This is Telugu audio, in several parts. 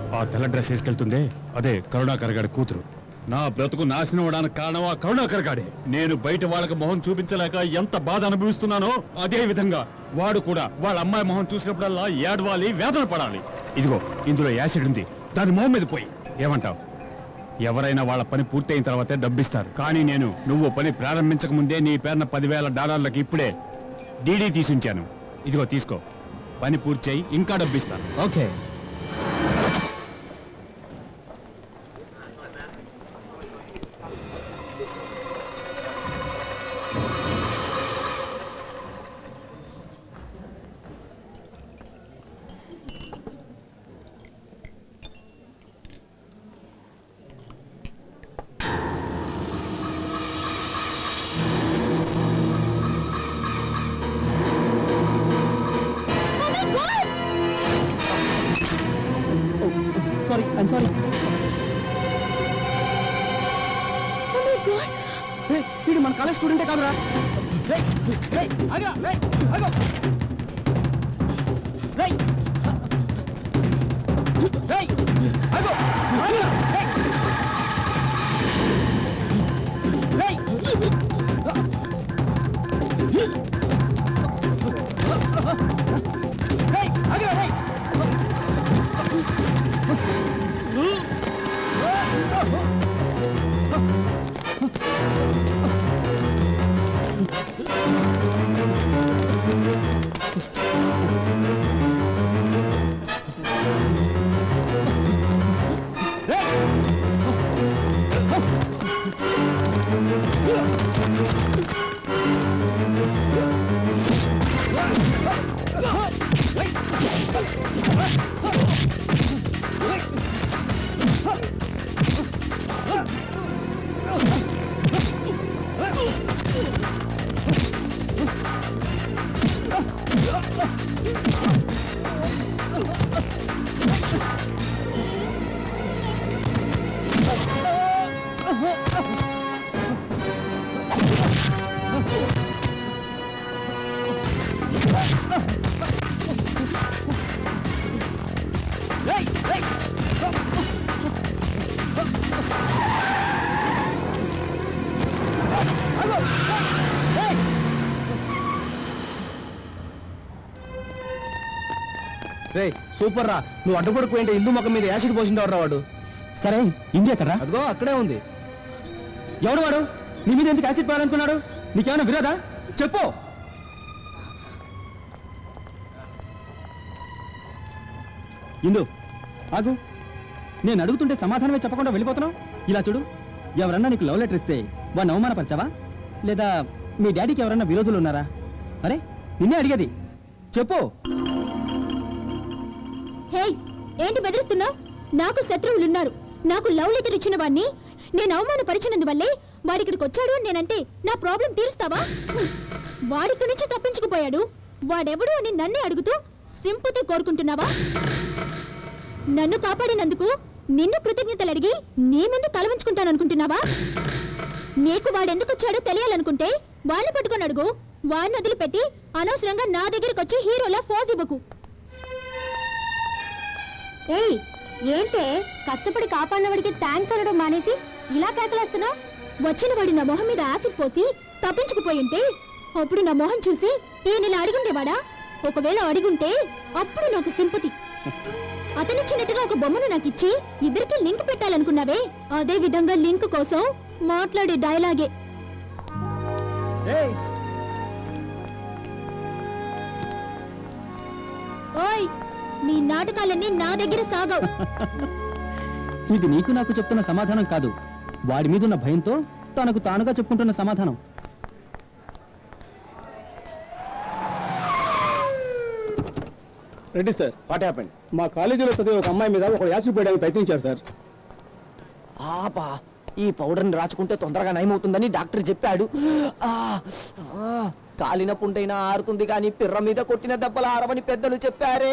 ఆ తెల్ల డ్రెస్ వేసుకెళ్తుందే అదే కరుణాకర్ గారి కూతురు నా బ్రతుకు నాశనం అవడానికి కారణం ఆ కరుణాకర్ గాడే నేను బయట వాళ్ళకి మొహం చూపించలేక ఎంత బాధ అనుభవిస్తున్నానో అదే విధంగా వాడు కూడా వాళ్ళ అమ్మాయి మొహం చూసినప్పుడల్లా ఏడవాలి వేదన పడాలి ఇదిగో ఇందులో యాసిడ్ ఉంది దాని మొహం మీద పోయి ఏమంటావు ఎవరైనా వాళ్ళ పని పూర్తయిన తర్వాతే డబ్బిస్తారు కానీ నేను నువ్వు పని ప్రారంభించక ముందే నీ పేరున పదివేల డాలర్లకు ఇప్పుడే డీడీ తీసుంచాను ఇదిగో తీసుకో పని పూర్తి చేయి ఇంకా డబ్బిస్తాను ఓకే సారీ ఐమ్ సారీ వీడు మన కాలేజ్ స్టూడెంటే కాదురా రేయ్, రేయ్, ఆగురా, రేయ్, ఆగు. రేయ్. రేయ్, ఆగు, ఆగురా, రేయ్. రేయ్. రేయ్, ఆగురా, రేయ్. రే సూపర్ రా నువ్వు అడ్డుపడిపోయింటే హిందూ ముఖం మీద యాసిడ్ పోసిండవు రా వాడు సరే ఇండియా కదా అదిగో అక్కడే ఉంది ఎవడు వాడు నీ మీద ఎందుకు యాసిడ్ పోయాలనుకున్నాడు నీకేమైనా విరోధా చెప్పు ఇందు ఆగు నేను అడుగుతుంటే సమాధానమే చెప్పకుండా వెళ్ళిపోతున్నావు ఇలా చూడు ఎవరన్నా నీకు లవ్ లెటర్ ఇస్తే వాడిని అవమానపరచావా లేదా మీ డాడీకి ఎవరన్నా విరోధులు ఉన్నారా అరే నిన్నే అడిగేది చెప్పు హే ఏంటి బెదిరిస్తున్నావు నాకు శత్రువులున్నారు నాకు లవ్ లెటర్ ఇచ్చిన వాడిని నేను అవమానపరిచినందువల్లే వాడిక్కడికి వచ్చాడు నేనంటే నా ప్రాబ్లం తీరుస్తావా హ్మ్. వాడిక్కడి నుంచి తప్పించుకుపోయాడు వాడెవడు అని నన్నే అడుగుతూ సింపతి కోరుకుంటున్నావా నన్ను కాపాడినందుకు నిన్ను కృతజ్ఞతలు అడిగి నీ ముందు తల ఉంచుకుంటాననుకుంటున్నావా నీకు వాడెందుకు వచ్చాడో తెలియాలనుకుంటే వాళ్ళని పట్టుకొని అడుగు వాడిని వదిలిపెట్టి అనవసరంగా నా దగ్గరికి వచ్చి హీరోలా ఫోజ్ ఇవ్వకు ఏయ్ ఏంటే కష్టపడి కాపాడినవాడికి థ్యాంక్స్ అనడం మానేసి ఇలా కేకలేస్తున్నావు వచ్చిన వాడు నా మొహం మీద యాసిడ్ పోసి తప్పించుకుపోయి ఉంటే అప్పుడు నా మొహం చూసి ఈయన ఇలా అడిగుండేవాడా ఒకవేళ అడిగుంటే అప్పుడు నాకు సింపతి అతనిచ్చినట్టుగా ఒక బొమ్మను నాకు ఇచ్చి ఇద్దరికి లింక్ పెట్టాలనుకున్నావే అదే విధంగా లింక్ కోసం మాట్లాడే డైలాగే ఓయ్ మీ నాటకాలన్నీ నా దగ్గర సాగవు ఇది నీకు నాకు చెప్తున్న సమాధానం కాదు వాడి మీదున్న భయంతో తనకు తానుగా చెప్పుకుంటున్న సమాధానం రెడ్డి సార్ వాట్ హ్యాపెండ్ మా కాలేజీలో చదివే ఒక అమ్మాయి మీద ఒక యాసిడ్ పోయడానికి ప్రయత్నించారు సార్ ఆపా ఈ పౌడర్ని రాచుకుంటే తొందరగా నయమవుతుందని డాక్టర్ చెప్పాడు ఆ, ఆ, కాలిన పుంటైనా ఆరుతుంది కానీ పిర్ర మీద కొట్టిన దెబ్బలు ఆరవని పెద్దలు చెప్పారే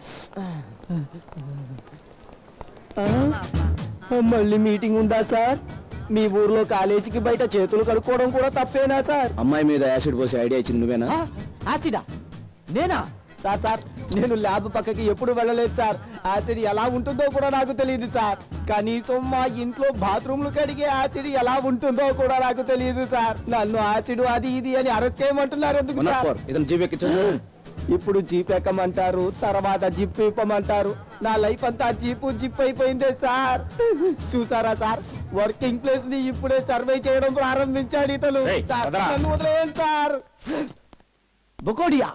ఆ, మళ్ళీ మీటింగ్ ఉందా సార్ మీ ఊర్లో కాలేజీకి బయట చేతులు కడుక్కోవడం కూడా తప్పేనా సార్ అమ్మాయి మీద యాసిడ్ పోసే ఐడియా ఇచ్చింది నువ్వేనా ఆ, యాసిడా నేనా సార్ సార్ నేను ల్యాబ్ పక్కకి ఎప్పుడు వెళ్ళలేదు సార్ యాసిడ్ ఎలా ఉంటుందో కూడా నాకు తెలియదు సార్ కనీసం మా ఇంట్లో బాత్రూమ్లు కడిగే యాసిడ్ ఎలా ఉంటుందో కూడా నాకు తెలియదు సార్ నన్ను యాసిడ్ అది ఇది అని అరెస్ట్ చేయమంటున్నారు ఎందుకు సార్ ఇతను జీబెక్కి ఇప్పుడు జీప్ ఎక్కమంటారు తర్వాత జిప్ ఇప్పమంటారు నా లైఫ్ అంతా జీపు జిప్ అయిపోయిందే సార్ చూసారా సార్ వర్కింగ్ ప్లేస్ ని ఇప్పుడే సర్వే చేయడం ప్రారంభించాడు ఇతను ఏయ్, సార్, వదరా. నన్ను వదిలేయండి సార్ బొకోడియా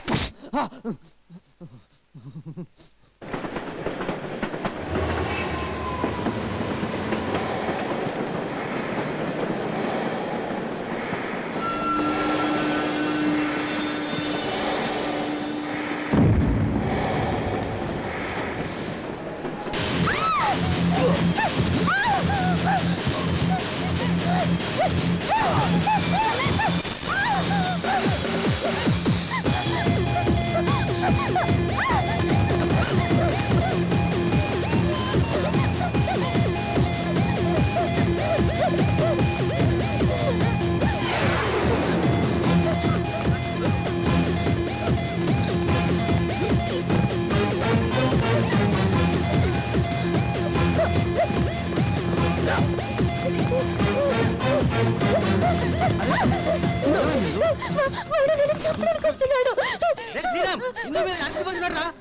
వాడు నన్ను చంపడానికి వస్తున్నాడు శ్రీరామ్ ఇందు మీద యాసిడ్ పోసినాడు రా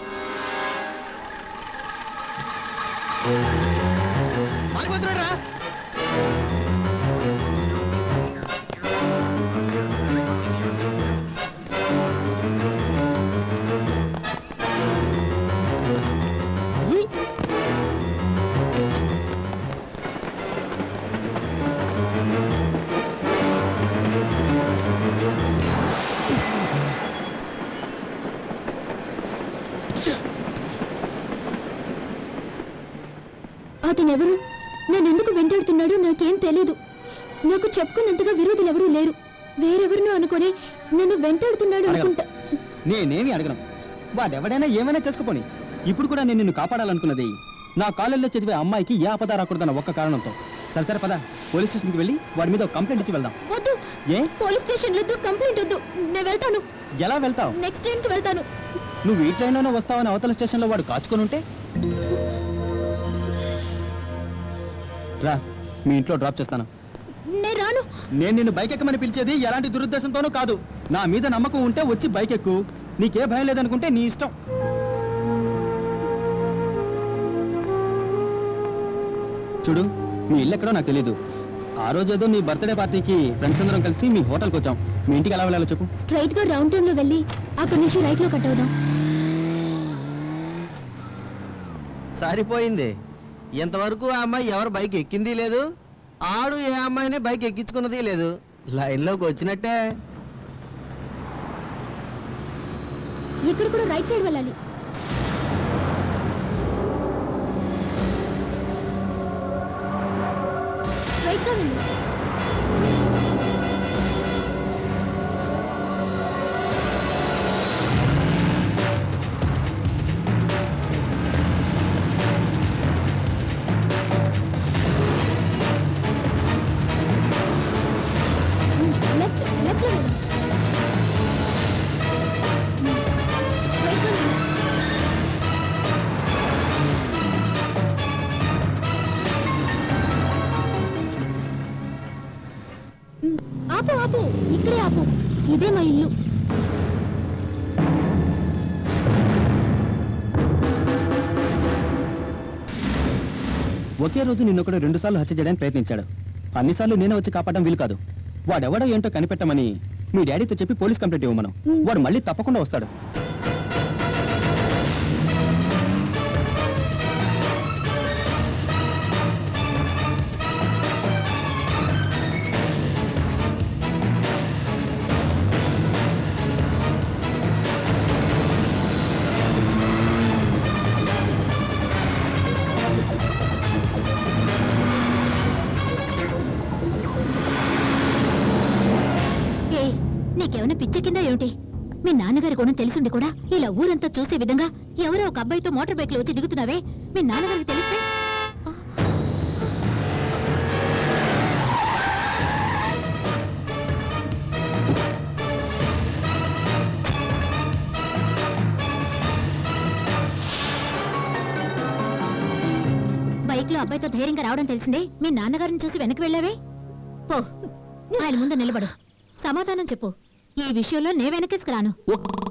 మారిపోతున్నాడు రా అతనెవరు నన్ను ఎందుకు వెంటాడుతున్నాడో నాకేం తెలీదు నాకు చెప్పుకున్నంతగా విరోధులు ఎవరూ లేరు వేరెవరినో అనుకొని నన్ను వెంటాడుతున్నాడు అడగను. అనుకుంటా నేనేమి అడగను వాడెవడైనా ఏమైనా చేసుకుపోని ఇప్పుడు కూడా నేను నిన్ను కాపాడాలనుకున్నది నా కాలేజీలో చదివే అమ్మాయికి ఏ ఆపద రాకూడదన్న ఒక్క కారణంతో సరే సరే పద పోలీస్ స్టేషన్కి వెళ్ళి వాడి మీద ఒక కంప్లైంట్ ఇచ్చి వెళ్దాం వద్దు ఏ పోలీస్ స్టేషన్ వద్దు కంప్లైంట్ వద్దు నేను వెళ్తాను ఎలా వెళ్తావు నెక్స్ట్ ట్రైన్ కి వెళ్తాను నువ్వు ఈ ట్రైన్లోనే వస్తావని అవతల స్టేషన్లో వాడు కాచుకొని ఉంటే రా మీ ఇంట్లో డ్రాప్ చేస్తాను నేను రాను నేను నిన్ను బైక్ ఎక్కమని పిలిచేది ఎలాంటి దురుద్దేశంతోనూ కాదు నా మీద నమ్మకం ఉంటే వచ్చి బైక్ ఎక్కు నీకే భయం లేదనుకుంటే నీ ఇష్టం చూడు మీ ఇల్లు ఎక్కడో నాకు తెలియదు ఆ రోజు ఏదో నీ బర్త్డే పార్టీకి ఫ్రెండ్స్ అందరం కలిసి మీ హోటల్కి వచ్చాం మీ ఇంటికి ఎలా వెళ్ళాలో చెప్పు స్ట్రైట్ గా రౌండ్ టౌన్ లో వెళ్ళి అక్కడి నుంచి రైట్ లో కట్ అవుదాం సరిపోయింది ఇంతవరకు ఆ అమ్మాయి ఎవరు బైక్ ఎక్కింది లేదు ఆడు ఏ అమ్మాయిని బైక్ ఎక్కించుకున్నది లేదు లైన్లోకి వచ్చినట్టే ఇక్కడ కూడా రైట్ సైడ్ వెళ్ళాలి రైట్ గా వెళ్ళు లెఫ్ట్ లెఫ్ట్ లో వెళ్ళు రైట్ గా వెళ్ళు మ్, ఆపు ఆపు ఇక్కడే ఆపు ఇదే మా ఇల్లు ఒకే రోజు నిన్నొకడు రెండు సార్లు హత్య చేయడానికి ప్రయత్నించాడు అన్నిసార్లు నేనే వచ్చి కాపాడడం వీలు కాదు వాడెవడో ఏంటో కనిపెట్టమని మీ డాడీతో చెప్పి పోలీస్ కంప్లైంట్ ఇవ్వమను మ్. వాడు మళ్ళీ తప్పకుండా వస్తాడు ఏ నీకేమైనా పిచ్చెక్కిందా ఏమిటి మీ నాన్నగారి గుణం తెలిసిండి కూడా ఇలా ఊరంతా చూసే విధంగా ఎవరో ఒక అబ్బాయితో మోటార్ బైక్ లో వచ్చి దిగుతున్నావే మీ నాన్నగారికి తెలిస్తే బైక్ లో అబ్బాయితో ధైర్యంగా రావడం తెలిసిందే మీ నాన్నగారిని చూసి వెనక్కి వెళ్ళావే పో ఆయన ముందు నిలబడు సమాధానం చెప్పు ఈ విషయంలో నే వెనకేసుకురాను ఒక్క